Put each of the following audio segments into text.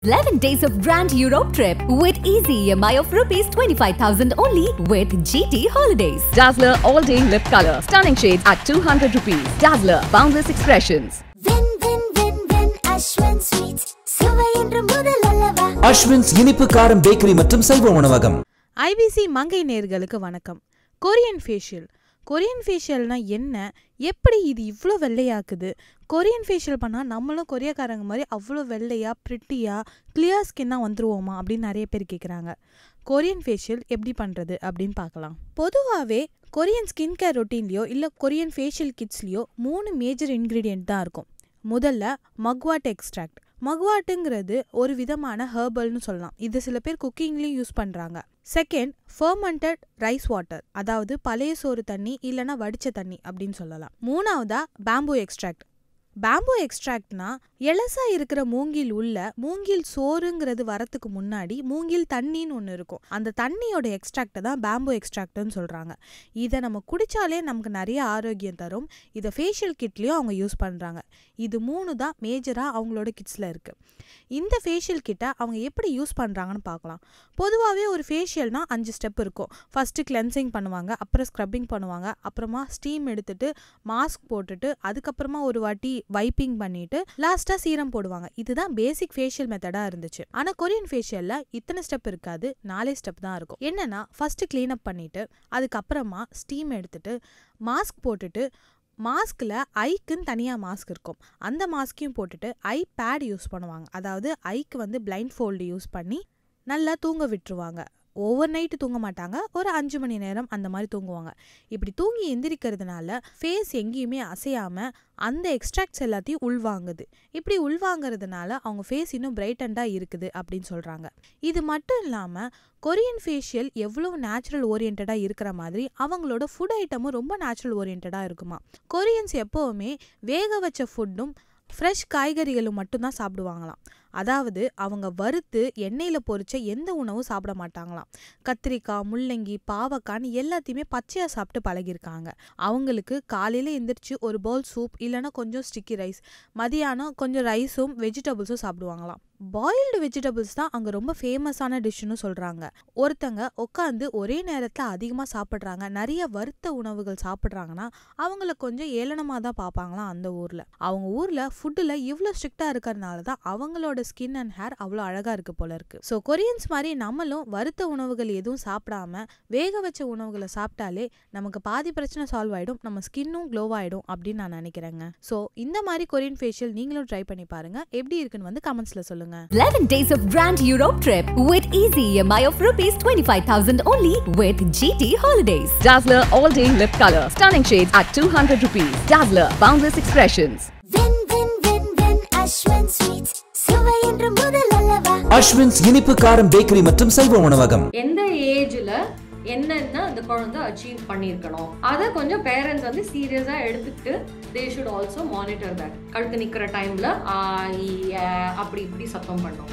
11 days of Grand Europe trip with easy EMI of rupees 25,000 only with GT Holidays. Dazzler All Day Lip Color. Stunning shades at 200 rupees. Dazzler Boundless Expressions. When when when when அஸ்வன் sweets சுவை என்று முதல் அல்லவா அஸ்வின்ஸ் இனிப்பு காரம் bakery மற்றும் சைவ உணவகம் ஐபிசி மங்கை நேர்களுக்கு வணக்கம் கொரியன் ஃபேஷியல் கொரியன் ஃபேஷியல்னா என்ன எப்படி இது இவ்வளோ வெள்ளையாக்குது கொரியன் ஃபேஷியல் பண்ணால் நம்மளும் கொரியக்காரங்க மாதிரி அவ்வளோ வெள்ளையாக ப்ரிட்டியாக கிளியர் ஸ்கின்னாக வந்துருவோமா அப்படின்னு நிறைய பேர் கேட்குறாங்க கொரியன் ஃபேஷியல் எப்படி பண்ணுறது அப்படின்னு பார்க்கலாம் பொதுவாகவே கொரியன் ஸ்கின் கேர் ரொட்டீன்லையோ இல்லை கொரியன் ஃபேஷியல் கிட்ஸ்லேயோ மூணு மேஜர் இன்க்ரீடியன்ட் தான் இருக்கும் முதல்ல மக்வாட் எக்ஸ்ட்ராக்ட் மக்வாட்டுங்கிறது ஒரு விதமான ஹெர்பல்னு சொல்லலாம் இது சில பேர் குக்கிங்லேயும் யூஸ் பண்ணுறாங்க செகண்ட் ஃபர்மெண்டட் ரைஸ் வாட்டர் அதாவது பழைய சோறு தண்ணி இல்லைன்னா வடிச்ச தண்ணி அப்படின்னு சொல்லலாம் மூணாவதா பேம்பு எக்ஸ்ட்ராக்ட் பேம்பு எக்ஸ்ட்ராக்ட்னா எலசா இருக்கிற மூங்கில் உள்ள மூங்கில் சோறுங்கிறது வரத்துக்கு முன்னாடி மூங்கில் தண்ணின்னு ஒன்று இருக்கும் அந்த தண்ணியோட எக்ஸ்ட்ராக்டை தான் பேம்பு எக்ஸ்ட்ராக்ட்னு சொல்கிறாங்க இதை நம்ம குடித்தாலே நமக்கு நிறைய ஆரோக்கியம் தரும் இதை ஃபேஷியல் கிட்லேயும் அவங்க யூஸ் பண்ணுறாங்க இது மூணு தான் மேஜராக அவங்களோட கிட்ஸில் இருக்குது இந்த ஃபேஷியல் கிட்டை அவங்க எப்படி யூஸ் பண்ணுறாங்கன்னு பார்க்கலாம் பொதுவாகவே ஒரு ஃபேஷியல்னா அஞ்சு ஸ்டெப் இருக்கும் ஃபஸ்ட்டு கிளென்சிங் பண்ணுவாங்க அப்புறம் ஸ்க்ரப்பிங் பண்ணுவாங்க அப்புறமா ஸ்டீம் எடுத்துட்டு மாஸ்க் போட்டுட்டு அதுக்கப்புறமா ஒரு வாட்டி வைப்பிங் பண்ணிட்டு லாஸ்ட்டாக சீரம் போடுவாங்க இதுதான் பேசிக் ஃபேஷியல் மெத்தடாக இருந்துச்சு ஆனால் கொரியன் ஃபேஷியலில் இத்தனை ஸ்டெப் இருக்காது நாலே ஸ்டெப் தான் இருக்கும் என்னன்னா ஃபஸ்ட்டு க்ளீன் அப் பண்ணிட்டு அதுக்கப்புறமா ஸ்டீம் எடுத்துட்டு மாஸ்க் போட்டுட்டு மாஸ்கில் ஐக்குன்னு தனியாக மாஸ்க் இருக்கும் அந்த மாஸ்க்கையும் போட்டுட்டு ஐ பேட் யூஸ் பண்ணுவாங்க அதாவது ஐக்கு வந்து பிளைண்ட் ஃபோல்டு யூஸ் பண்ணி நல்லா தூங்க விட்டுருவாங்க ஓவர் நைட்டு தூங்க மாட்டாங்க ஒரு அஞ்சு மணி நேரம் அந்த மாதிரி தூங்குவாங்க இப்படி தூங்கி எந்திரிக்கிறதுனால ஃபேஸ் எங்கேயுமே அசையாமல் அந்த எக்ஸ்ட்ராக்ட்ஸ் எல்லாத்தையும் உள்வாங்குது இப்படி உள்வாங்கிறதுனால அவங்க ஃபேஸ் இன்னும் பிரைட்டண்டாக இருக்குது அப்படின்னு சொல்கிறாங்க இது மட்டும் இல்லாமல் கொரியன் ஃபேஷியல் எவ்வளோ நேச்சுரல் ஓரியன்டாக இருக்கிற மாதிரி அவங்களோட ஃபுட் ஐட்டமும் ரொம்ப நேச்சுரல் ஓரியன்டாக இருக்குமா கொரியன்ஸ் எப்போவுமே வேக வச்ச ஃபுட்டும் ஃப்ரெஷ் காய்கறிகளும் மட்டும்தான் சாப்பிடுவாங்களாம் அதாவது அவங்க வறுத்து எண்ணெயில் பொரிச்ச எந்த உணவும் சாப்பிட மாட்டாங்களாம் கத்திரிக்காய் முள்ளங்கி பாவக்கான்னு எல்லாத்தையுமே பச்சையாக சாப்பிட்டு பழகியிருக்காங்க அவங்களுக்கு காலையில் எந்திரிச்சு ஒரு பவுல் சூப் இல்லைன்னா கொஞ்சம் ஸ்டிக்கி ரைஸ் மதியானம் கொஞ்சம் ரைஸும் வெஜிடபிள்ஸும் சாப்பிடுவாங்களாம் பாயில்டு வெஜிடபிள்ஸ் தான் அங்கே ரொம்ப ஃபேமஸான டிஷ்ஷுன்னு சொல்கிறாங்க ஒருத்தங்க உட்காந்து ஒரே நேரத்தில் அதிகமாக சாப்பிட்றாங்க நிறைய வறுத்த உணவுகள் சாப்பிட்றாங்கன்னா அவங்கள கொஞ்சம் ஏளனமாக தான் பார்ப்பாங்களாம் அந்த ஊரில் அவங்க ஊரில் ஃபுட்டில் இவ்வளோ ஸ்ட்ரிக்டாக இருக்கிறதுனால தான் அவங்களோட ஸ்கின் அண்ட் ஹேர் அவ்வளோ அழகாக இருக்குது போல இருக்குது ஸோ கொரியன்ஸ் மாதிரி நம்மளும் வறுத்த உணவுகள் எதுவும் சாப்பிடாம வேக வச்ச உணவுகளை சாப்பிட்டாலே நமக்கு பாதி பிரச்சனை சால்வ் ஆகிடும் நம்ம ஸ்கின்னும் க்ளோ ஆகிடும் அப்படின்னு நான் நினைக்கிறேங்க ஸோ இந்த மாதிரி கொரியன் ஃபேஷியல் நீங்களும் ட்ரை பண்ணி பாருங்க எப்படி இருக்குன்னு வந்து கமெண்ட்ஸில் சொல்லுங்கள் 11 days of Grand Europe trip with easy EMI of rupees 25,000 only with GT Holidays. Dazzler All Day Lip Color. Stunning shades at 200 rupees. Dazzler Boundless Expressions. When when when when அஸ்வன் sweets சுவை என்று முதல் அல்லவா அஸ்வின்ஸ் இனிப்பு காரம் bakery மற்றும் சைவ உணவகம் எந்த ஏஜ்ல என்னென்ன அந்த குழந்தை அச்சீவ் பண்ணியிருக்கணும் அதை கொஞ்சம் பேரண்ட்ஸ் வந்து சீரியஸா எடுத்துக்கிட்டு they should also monitor that கழுத்து நிக்கிற டைம்ல ஆ ஈ, ஏ, அப்படி இப்படி சத்தம் பண்ணும்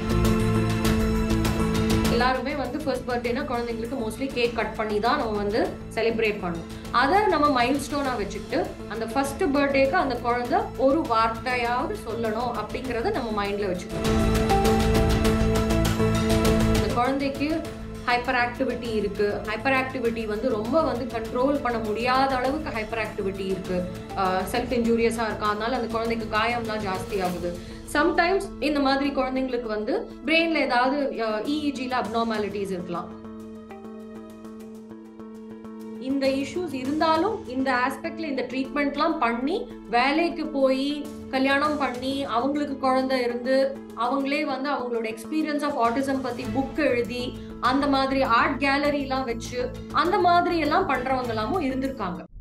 எல்லாருமே வந்து ஃபர்ஸ்ட் பர்த்டேனா குழந்தைங்களுக்கு மோஸ்ட்லி கேக் கட் பண்ணி தான் நம்ம வந்து செலிப்ரேட் பண்ணுவோம் அதை நம்ம மைல் ஸ்டோனாக வச்சுக்கிட்டு அந்த ஃபர்ஸ்ட் பர்த்டேக்கு அந்த குழந்தை ஒரு வார்த்தையாவது சொல்லணும் அப்படிங்கிறத நம்ம மைண்டில் வச்சுக்கணும் இந்த குழந்தைக்கு ஹைப்பர் ஆக்டிவிட்டி இருக்கு ஹைப்பர் ஆக்டிவிட்டி வந்து ரொம்ப வந்து கண்ட்ரோல் பண்ண முடியாத அளவுக்கு ஹைப்பர் ஆக்டிவிட்டி இருக்கு செல்ஃப் இன்ஜூரியஸாக இருக்கா அதனால அந்த குழந்தைக்கு காயம்லாம் ஜாஸ்தி ஆகுது சம்டைம்ஸ் இந்த மாதிரி குழந்தைங்களுக்கு வந்து பிரெயின்ல ஏதாவது இஇஜியில் அப்நார்மாலிட்டிஸ் இருக்கலாம் இந்த இஷ்யூஸ் இருந்தாலும் இந்த ஆஸ்பெக்ட்ல இந்த ட்ரீட்மெண்ட்லாம் பண்ணி வேலைக்கு போய் கல்யாணம் பண்ணி அவங்களுக்கு குழந்தை இருந்து அவங்களே வந்து அவங்களோட எக்ஸ்பீரியன்ஸ் ஆஃப் ஆட்டிசம் பத்தி புக் எழுதி அந்த மாதிரி ஆர்ட் கேலரிலாம் வச்சு அந்த மாதிரி எல்லாம் பண்றவங்க எல்லாமும் இருந்திருக்காங்க